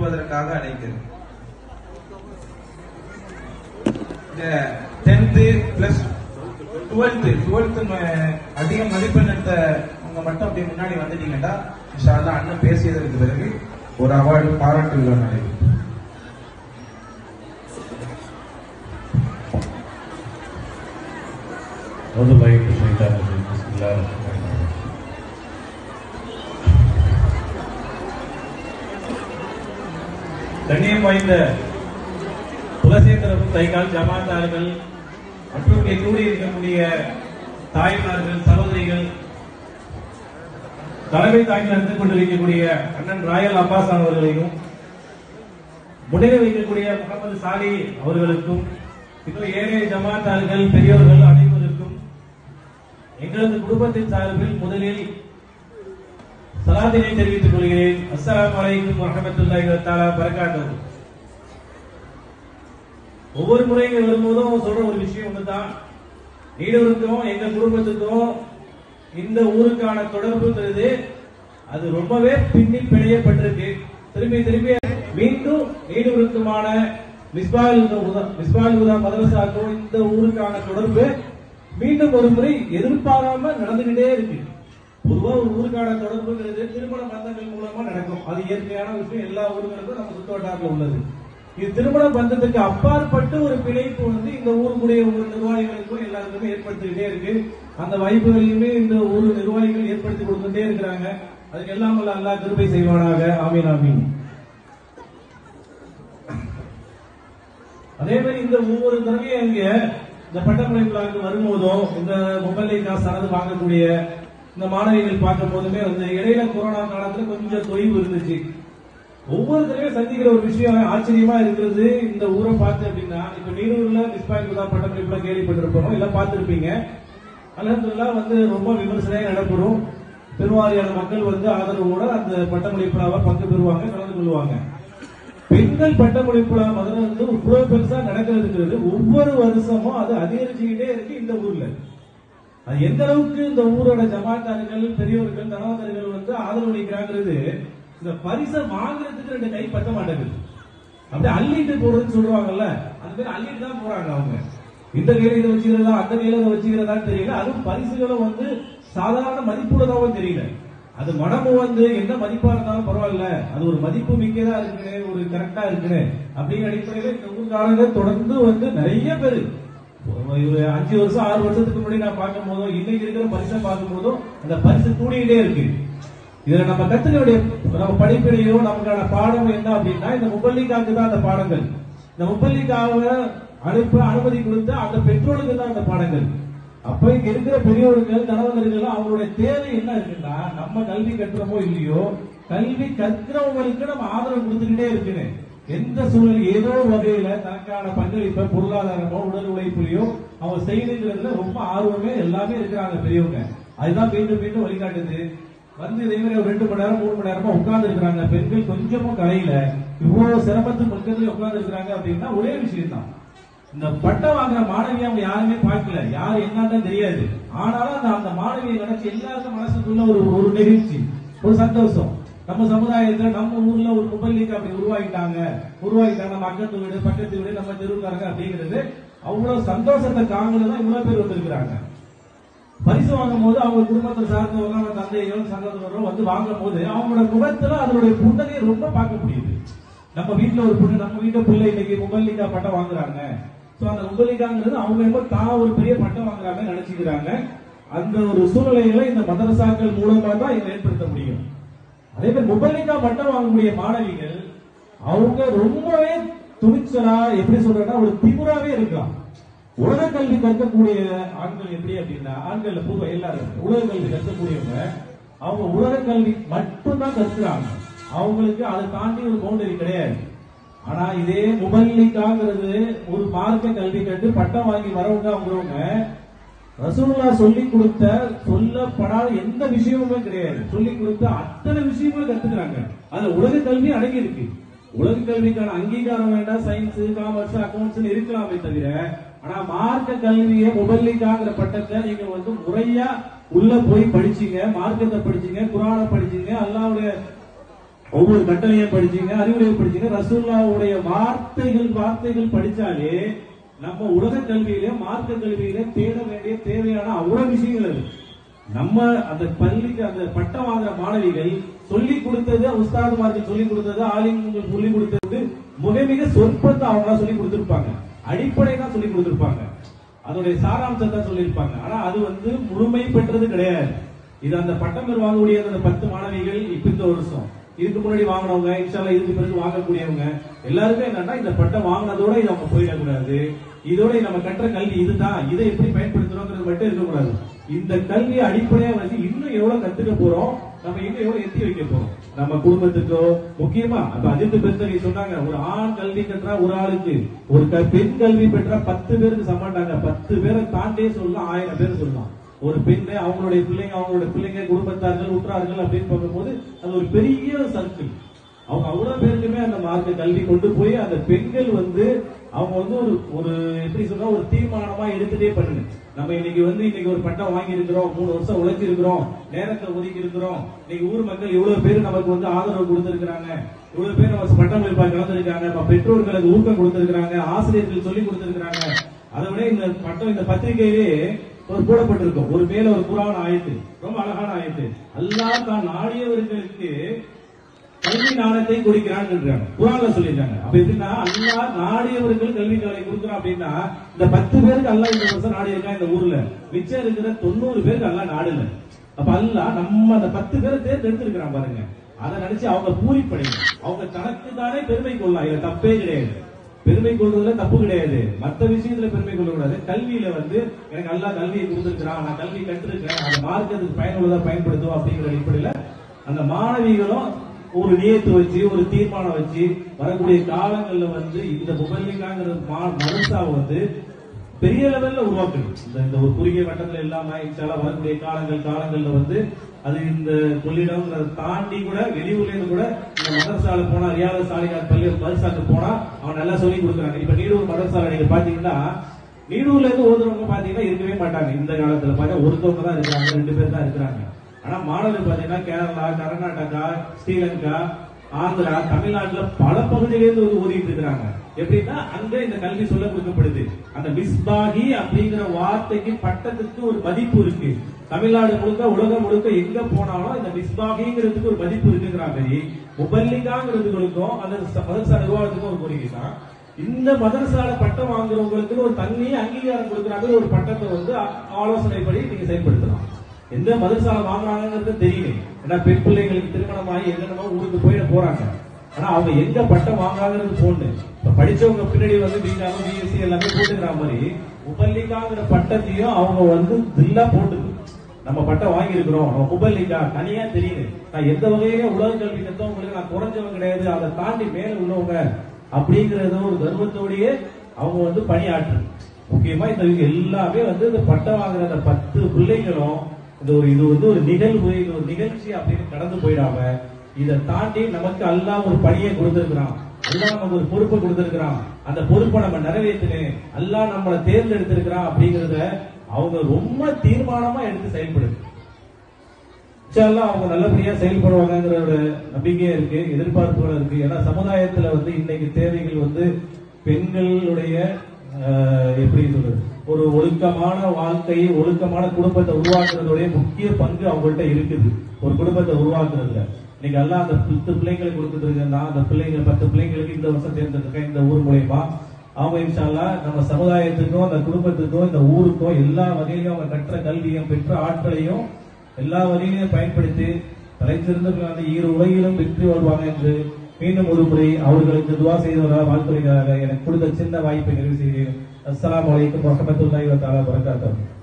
என்பதற்காக அழைக்கிறேன் இந்த டென்த்து பிளஸ் டுவெல்த்து டுவெல்த்து அதிக மதிப்பெண் எடுத்த உங்க மட்டும் அப்படியே முன்னாடி வந்துட்டீங்கன்னா இன்ஷா அல்லாஹ் அண்ணன் பேசியதற்கு பிறகு ஒரு அவார்டு பாராட்டு விழா நடைபெறும் أعوذ بالله من الشيطان الرجيم بسم الله الرحمن الرحيم கண்ணியம் வாய்ந்த குலசேகரம் தைகால் ஜமாத்தார்கள் மற்றும் இங்கே கூடி இருக்கக்கூடிய தாய்மார்கள் சகோதரிகள் தலைமை தாங்கி நடந்து கொண்டிருக்கக்கூடிய அண்ணன் ராயல் அப்பாஸ் அவர்களையும் முன்னிலை வைக்கக்கூடிய முகமது சாலி அவர்களுக்கும் இன்னும் ஏனைய ஜமாத்தார்கள் பெரியோர்கள் அனைவருக்கும் எங்களது குடும்பத்தின் சார்பில் முதலில் சலாத்தினை தெரிவித்துக் கொள்கிறேன் அஸ்ஸலாமு அலைக்கும் வரஹ்மத்துல்லாஹி தஆலா பரக்காத்துஹு ஒவ்வொரு முறை இங்க வரும்போதும் சொல்ற ஒரு விஷயம் ஒண்ணுதான் நீடூருக்கும் எங்க குடும்பத்துக்கும் இந்த ஊருக்கான தொடர்புங்கிறது அது ரொம்பவே பின்னி பிணையப்பட்டிருக்கு திரும்பி திரும்பி மீண்டும் நீடூருக்குமான மிஸ்பால் மிஸ்பால் உதா மதரசாக்கும் இந்த ஊருக்கான தொடர்பு மீண்டும் ஒரு முறை எதிர்பாராம நடந்துகிட்டே இருக்கு பொதுவா ஒரு ஊருக்கான தொடர்புங்கிறது திருமண பந்தங்கள் மூலமா நடக்கும் அது இயற்கையான விஷயம் எல்லா ஊர்களுக்கும் நம்ம சுற்று வட்டாரத்தில் உள்ளது இது திருமண பந்தத்துக்கு அப்பாற்பட்டு ஒரு பிணைப்பு வந்து இந்த ஊருக்குடைய ஊர் நிர்வாகிகளுக்கும் எல்லாருக்குமே ஏற்படுத்திக்கிட்டே இருக்கு அந்த வாய்ப்புகளையுமே இந்த ஊர் நிர்வாகிகள் ஏற்படுத்தி கொடுத்துட்டே இருக்கிறாங்க அதுக்கு எல்லாம் வல்ல அல்லாஹ் கிருபை செய்வானாக ஆமீன் ஆமீன் அதே மாதிரி இந்த ஒவ்வொரு தடவையும் இங்க இந்த பட்டமளை விழாவுக்கு வரும்போதும் இந்த மொபைல் காசு சனது வாங்கக்கூடிய இந்த மாணவிகள் பார்க்கும் போதுமே வந்து இடையில கொரோனா காலத்துல கொஞ்சம் தொய்வு இருந்துச்சு ஒவ்வொரு தடவையும் சந்திக்கிற ஒரு விஷயம் ஆச்சரியமா இருக்கிறது இந்த ஊரை பார்த்து அப்படின்னா இப்ப நீரூர்ல மிஸ்பாயின் விழா பட்டமளை விழா கேள்விப்பட்டிருப்போம் எல்லாம் பார்த்திருப்பீங்க அலமதுல்லா வந்து ரொம்ப விமர்சனையா நடைபெறும் பெருவாரியான மக்கள் வந்து ஆதரவோட அந்த பட்டமளிப்பு விழாவை பங்கு பெறுவாங்க கலந்து கொள்வாங்க பெண்கள் பட்டமளிப்பு விழா முதல்ல வந்து இவ்வளவு பெருசா நடக்கிறதுங்கிறது ஒவ்வொரு வருஷமும் அது அதிகரிச்சுக்கிட்டே இருக்கு இந்த ஊர்ல அது எந்த அளவுக்கு இந்த ஊரோட ஜமாத்தார்கள் பெரியவர்கள் தனவந்தர்கள் வந்து ஆதரவு அளிக்கிறாங்கிறது இந்த பரிசை வாங்குறதுக்கு ரெண்டு கை பத்த மாட்டேங்குது அப்படியே அள்ளிட்டு போறதுன்னு சொல்லுவாங்கல்ல அந்த பேர் அள்ளிட்டு தான் போறாங்க அவங்க இந்த கையில இதை வச்சுக்கிறதா அந்த கையில இதை வச்சுக்கிறதான்னு தெரியல அதுவும் பரிசுகளும் வந்து சாதாரண மதிப்புள்ளதாவும் தெரியல அது மனமும் வந்து என்ன மதிப்பா இருந்தாலும் பரவாயில்ல அது ஒரு மதிப்பு மிக்கதா இருக்குன்னு ஒரு கரெக்டா இருக்குன்னு அப்படிங்கிற அடிப்படையில இந்த ஊர்காரங்க தொடர்ந்து வந்து நிறைய பேர் ஒரு அஞ்சு வருஷம் ஆறு வருஷத்துக்கு முன்னாடி நான் பார்க்கும் போதும் இன்னைக்கு இருக்கிற பரிசை பார்க்கும் போதும் அந்த பரிசு கூடிக்கிட்டே இருக்கு இதுல நம்ம கத்துக்க வேண்டிய நம்ம படிப்பினையோ நமக்கான பாடம் என்ன அப்படின்னா இந்த முப்பள்ளிக்காக்கு தான் அந்த பாடங்கள் இந்த முப்பள்ளிக்காக அனுப்ப அனுமதி கொடுத்த அந்த பெற்றோருக்கு தான் அந்த பாடங்கள் அப்ப இங்க இருக்கிற பெரியவர்கள் கணவர்கள் அவங்களுடைய தேவை என்ன இருக்குன்னா நம்ம கல்வி கற்கிறோமோ இல்லையோ கல்வி கற்கிறவங்களுக்கு நம்ம ஆதரவு கொடுத்துக்கிட்டே இருக்குன்னு எந்த சூழல் ஏதோ வகையில தனக்கான பங்களிப்பை பொருளாதாரமோ உடல் உழைப்புலையோ அவங்க செய்யணுங்கிறதுல ரொம்ப ஆர்வமே எல்லாமே இருக்கிறாங்க பெரியவங்க அதுதான் மீண்டும் மீண்டும் வழிகாட்டுது வந்து இதே மாதிரி ஒரு ரெண்டு மணி நேரம் மூணு மணி நேரமா உட்கார்ந்து இருக்கிறாங்க பெண்கள் கொஞ்சமும் கலையில இவ்வளவு சிரமத்துக்கு பக்கத்துல உட்கார்ந்து இருக்கிறாங்க அப்படின்னா ஒரே விஷயம் தான் இந்த பட்டம் வாங்குற மாணவி அவங்க யாருமே பார்க்கல யார் என்னன்னு தெரியாது ஆனாலும் அந்த அந்த மாணவியை நினைச்சு எல்லாருக்கும் மனசுக்குள்ள ஒரு ஒரு நெகிழ்ச்சி ஒரு சந்தோஷம் நம்ம சமுதாயத்துல நம்ம ஊர்ல ஒரு முபல்லிக்கு அப்படி உருவாக்கிட்டாங்க உருவாக்கிட்டாங்க நம்ம அக்கத்து வீடு பக்கத்து வீடு நம்ம தெருவுக்காரங்க அப்படிங்கிறது அவ்வளவு சந்தோஷத்தை காங்கிரதான் இவ்வளவு பேர் வந்திருக்கிறாங்க பரிசு வாங்கும் போது அவங்க குடும்பத்தை சார்ந்தவங்க அவங்க தந்தையோ சகோதரரோ வந்து வாங்கும் போது அவங்களோட முகத்துல அதனுடைய புன்னகையை ரொம்ப பார்க்க முடியுது நம்ம வீட்டுல ஒரு பொண்ணு நம்ம வீட்டு பிள்ளை இன்னைக்கு முபல்லிகா பட்டம் வாங்குறாங்க சோ அந்த முபல்லிகாங்கிறது அவங்க எப்போ தான் ஒரு பெரிய பட்டம் வாங்குறாங்க நினைச்சுக்கிறாங்க அந்த ஒரு சூழ்நிலைகளை இந்த மதரசாக்கள் மூலமா தான் இதை ஏற்படுத்த முடியும் அதே மாதிரி முபல்லிகா பட்டம் வாங்கக்கூடிய மாணவிகள் அவங்க ரொம்பவே துணிச்சலா எப்படி சொல்றேன்னா ஒரு திமுறாவே இருக்கலாம் உலக கல்வி கற்கக்கூடிய ஆண்கள் எப்படி அப்படின்னா ஆண்கள் பொதுவாக எல்லாரும் உலக கல்வி கற்கக்கூடியவங்க அவங்க உலக கல்வி மட்டும்தான் கற்கிறாங்க அவங்களுக்கு அதை தாண்டி ஒரு பவுண்டரி கிடையாது ஆனா இதே முபல்லிக்காங்கிறது ஒரு மார்க்க கல்வி கற்று பட்டம் வாங்கி வரவங்க அவங்களவங்க ரசூலுல்லா சொல்லி கொடுத்த சொல்லப்படாத எந்த விஷயமுமே கிடையாது சொல்லி கொடுத்த அத்தனை விஷயங்களும் கத்துக்கிறாங்க அதுல உலக கல்வி அடங்கி இருக்கு உலக கல்விக்கான அங்கீகாரம் வேண்டாம் சயின்ஸ் காமர்ஸ் அக்கௌண்ட்ஸ் இருக்கலாமே தவிர ஆனா மார்க்க கல்வியை முபல்லிக்காங்கிற பட்டத்தை நீங்க வந்து முறையா உள்ள போய் படிச்சீங்க மார்க்கத்தை படிச்சீங்க குரானை படிச்சீங்க அல்லாவுடைய ஒவ்வொரு கட்டளையும் படிச்சீங்க அறிவுரையை படிச்சீங்க ரசூல்லாவுடைய வார்த்தைகள் வார்த்தைகள் படிச்சாலே நம்ம உலக கல்வியிலே மார்க்க கல்வியிலே தேட வேண்டிய தேவையான அவ்வளவு விஷயங்கள் இருக்கு நம்ம அந்த பள்ளிக்கு அந்த பட்டம் வாங்குற மாணவிகள் சொல்லி கொடுத்தது உஸ்தாதுமார்கள் சொல்லி கொடுத்தது ஆலிம்கள் சொல்லி கொடுத்தது மிக மிக சொற்பத்தை அவங்க சொல்லி கொடுத்திருப்பாங்க அடிப்படை தான் சொல்லி கொடுத்திருப்பாங்க அதோடைய சாராம்சத்தை சொல்லியிருப்பாங்க ஆனா அது வந்து முழுமை பெற்றது கிடையாது இது அந்த பட்டம் பெறு வாங்கக்கூடிய அந்த பத்து மாணவிகள் இப்ப இந்த வருஷம் இதுக்கு முன்னாடி வாங்கினவங்க இன்ஷால்லா இதுக்கு பிறகு வாங்கக்கூடியவங்க எல்லாருமே என்னன்னா இந்த பட்டம் வாங்கினதோட இது அவங்க போயிடக்கூடாது இதோட நம்ம கற்ற கல்வி இதுதான் இதை எப்படி பயன்படுத்துறோங்கிறது மட்டும் இருக்கக்கூடாது இந்த கல்வியை அடிப்படையா வச்சு இன்னும் எவ்வளவு கத்துக்க போறோம் நம்ம இன்னும் எவ்வளவு எத்தி வைக்க போறோம் நம்ம குடும்பத்துக்கோ முக்கியமா அப்ப அஜித் பெருந்தகை சொன்னாங்க ஒரு ஆண் கல்வி கற்றா ஒரு ஆளுக்கு ஒரு க- பெண் கல்வி பெற்றா பத்து பேருக்கு சமாட்டாங்க பத்து பேரை தாண்டே சொல்லலாம் ஆயிரம் பேர் சொல்லலாம் ஒரு பெண்ணு அவங்களுடைய பிள்ளைங்க அவங்களுடைய பிள்ளைங்க குடும்பத்தார்கள் உற்றார்கள் அப்படின்னு பார்க்கும்போது அது ஒரு பெரிய சர்க்கிள் அவங்க அவ்வளவு பேருக்குமே அந்த மார்க்க கல்வி கொண்டு போய் அந்த பெண்கள் வந்து அவங்க வந்து ஒரு ஒரு எப்படி சொன்னா ஒரு தீர்மானமா எடுத்துட்டே பண்ணுங்க நம்ம இன்னைக்கு வந்து இன்னைக்கு ஒரு பட்டம் வாங்கி இருக்கிறோம் மூணு வருஷம் உழைச்சி இருக்கிறோம் நேரத்தை ஒதுக்கி இருக்கிறோம் இன்னைக்கு ஊர் மக்கள் இவ்வளவு பேர் நமக்கு வந்து ஆதரவு கொடுத்திருக்கிறாங்க இவ்வளவு பேர் நம்ம பட்டம் வைப்பா கலந்துருக்காங்க நம்ம பெற்றோர்களுக்கு ஊக்கம் கொடுத்திருக்கிறாங்க ஆசிரியர்கள் சொல்லி கொடுத்திருக்கிறாங்க அதை விட இந்த பட்டம் இந்த பத்திரிகையிலே ஒரு போடப்பட்டிருக்கும் ஒரு மேல ஒரு குரான் ஆயத்து ரொம்ப அழகான ஆயத்து அல்லாஹ் தான் நாடியவர்களுக்கு கல்வி ஞானத்தை கொடுக்கிறான்னு சொல்றாங்க குரான்ல சொல்லியிருக்காங்க அப்ப எப்படின்னா அல்லாஹ் நாடியவர்கள் கல்வி காலை கொடுக்குறான் அப்படின்னா இந்த பத்து பேருக்கு அல்லாஹ் இந்த வருஷம் நாடி இருக்கான் இந்த ஊர்ல மிச்சம் இருக்கிற தொண்ணூறு பேருக்கு அல்லாஹ் நாடுல அப்ப அல்லாஹ் நம்ம அந்த பத்து பேரை தேர்ந்தெடுத்திருக்கிறான் பாருங்க அதை நினைச்சு அவங்க பூரிப்படையும் அவங்க தனக்கு தானே பெருமை கொள்ளலாம் இதுல தப்பே கிடையாது பெருமை கொள்றதுல தப்பு கிடையாது மத்த விஷயத்துல பெருமை கொள்ளக்கூடாது கல்வியில வந்து எனக்கு நல்லா கல்வியை கொடுத்துருக்கிறான் நான் கல்வி கற்றிருக்கேன் அந்த மார்க்கத்துக்கு பயனுள்ளதா பயன்படுத்தும் அப்படிங்கிற அடிப்படையில அந்த மாணவிகளும் ஒரு நியத்து வச்சு ஒரு தீர்மானம் வச்சு வரக்கூடிய காலங்கள்ல வந்து இந்த முபல்லிகாங்கிற மதரசாவை வந்து பெரிய லெவல்ல உருவாக்கணும் இந்த இந்த ஒரு குறுகிய வட்டத்துல இல்லாம இன்ஷால்லா வரக்கூடிய காலங்கள் காலங்கள்ல வந்து அது இந்த கொள்ளிடம்ங்கிறத தாண்டி கூட வெளியூர்ல இருந்து கூட இந்த மதரசால போனா ரியாத சாலிகார் பள்ளி மதரசாக்கு போனா அவன் நல்லா சொல்லி கொடுக்குறாங்க இப்ப நீடூர் மதரசால நீங்க பாத்தீங்கன்னா நீடூர்ல இருந்து ஓதுறவங்க பாத்தீங்கன்னா இருக்கவே மாட்டாங்க இந்த காலத்துல பார்த்தா ஒருத்தவங்க தான் இருக்கிறாங்க ரெண்டு பேர் தான் இருக்கிறாங்க ஆனா மாணவர்கள் பாத்தீங்கன்னா கேரளா கர்நாடகா ஸ்ரீலங்கா ஆந்திரா தமிழ்நாட்டுல பல பகுதியிலிருந்து வந்து ஓதிட்டு இருக்கிறாங்க எப்படின்னா அங்க இந்த கல்வி சொல்ல கொடுக்கப்படுது அந்த மிஸ்பாகி அப்படிங்கிற வார்த்தைக்கு பட்டத்துக்கு ஒரு மதிப்பு இருக்கு தமிழ்நாடு முழுக்க உலகம் முழுக்க எங்க போனாலும் இந்த மிஸ்பாகிங்கிறதுக்கு ஒரு மதிப்பு இருக்குங்கிற மாதிரி முபல்லிகாங்கிறதுகளுக்கும் அந்த ச- மதரசா நிர்வாகத்துக்கும் ஒரு கோரிக்கை தான் இந்த மதரசால பட்டம் வாங்குறவங்களுக்கு ஒரு தண்ணி அங்கீகாரம் கொடுக்குறாங்க ஒரு பட்டத்தை வந்து ஆ- ஆலோசனைப்படி நீங்க செயல்படுத்தலாம் எந்த மதரசால வாங்குறாங்கிறது தெரியல ஏன்னா பெண் பிள்ளைங்களுக்கு திருமணம் ஆகி எங்கனமோ ஊருக்கு போயிட போறாங்க ஆனா அவங்க எங்க பட்டம் வாங்குறாங்கிறது போன்னு இப்ப படிச்சவங்க பின்னாடி வந்து பிகாம் பிஎஸ்சி எல்லாமே போட்டுக்கிற மாதிரி முபல்லிகாங்கிற பட்டத்தையும் அவங்க வந்து தில்லா போட்டுக்கு நம்ம பட்டம் வாங்கி இருக்கிறோம் நம்ம முபல்லிகா தனியா தெரியுது நான் எந்த வகையில உலக கல்வி கத்தவங்களுக்கு நான் குறைஞ்சவங்க கிடையாது அதை தாண்டி மேல உள்ளவங்க அப்படிங்கறத ஒரு கர்வத்தோடயே அவங்க வந்து பணியாற்று முக்கியமா இந்த இவங்க எல்லாமே வந்து இந்த பட்டம் வாங்குற அந்த பத்து பிள்ளைங்களும் இந்த ஒரு இது வந்து ஒரு நிகழ்வு இது ஒரு நிகழ்ச்சி அப்படின்னு கடந்து போயிடாம இதை தாண்டி நமக்கு அல்லாஹ் ஒரு பணியை கொடுத்திருக்கிறான் அல்லாஹ் நமக்கு ஒரு பொறுப்பை கொடுத்திருக்கிறான் அந்த பொறுப்பை நம்ம நிறைவேற்றணும் அல்லாஹ் நம்மளை தேர்ந்தெடுத்திருக்கிறான் அப்படிங்கறத அவங்க ரொம்ப தீர்மானமா எடுத்து செயல்படுது இன்ஷால்லா அவங்க நல்லபடியா செயல்படுவாங்கங்கிற ஒரு நம்பிக்கையே இருக்கு எதிர்பார்ப்புகள் இருக்கு ஏன்னா சமுதாயத்துல வந்து இன்னைக்கு தேவைகள் வந்து பெண்களுடைய ஆஹ், எப்படி சொல்றது ஒரு ஒழுக்கமான வாழ்க்கையை ஒழுக்கமான குடும்பத்தை உருவாக்குறதுடைய முக்கிய பங்கு அவங்கள்ட்ட இருக்குது ஒரு குடும்பத்தை உருவாக்குறதுல இன்னைக்கு எல்லாம் அந்த பத்து பிள்ளைங்களை கொடுத்துருக்கேன்னா அந்த பிள்ளைங்க பத்து பிள்ளைங்களுக்கு இந்த வருஷம் தேர்ந்தெடுக்க இந்த ஊர் மூலயமா அவங்க இன்ஷால்லா நம்ம சமுதாயத்துக்கும் அந்த குடும்பத்துக்கும் இந்த ஊருக்கும் எல்லா வகையிலும் அவங்க கற்ற கல்வியும் பெற்ற ஆட்களையும் எல்லா வகையிலும் பயன்படுத்தி தலைச்சிறந்தவர்கள் அந்த இரு உலகிலும் வெற்றி வாழ்வாங்க என்று மீண்டும் ஒரு முறை அவர்களுக்கு துவா செய்தவர்களாக வாழ்த்துறைக்காக எனக்கு கொடுத்த சின்ன வாய்ப்பை நிறைவு செய்கிறேன் அஸ்ஸலாமு அலைக்கும் வரஹ்மத்துல்லாஹி வ தஆலா வரகாத்துஹு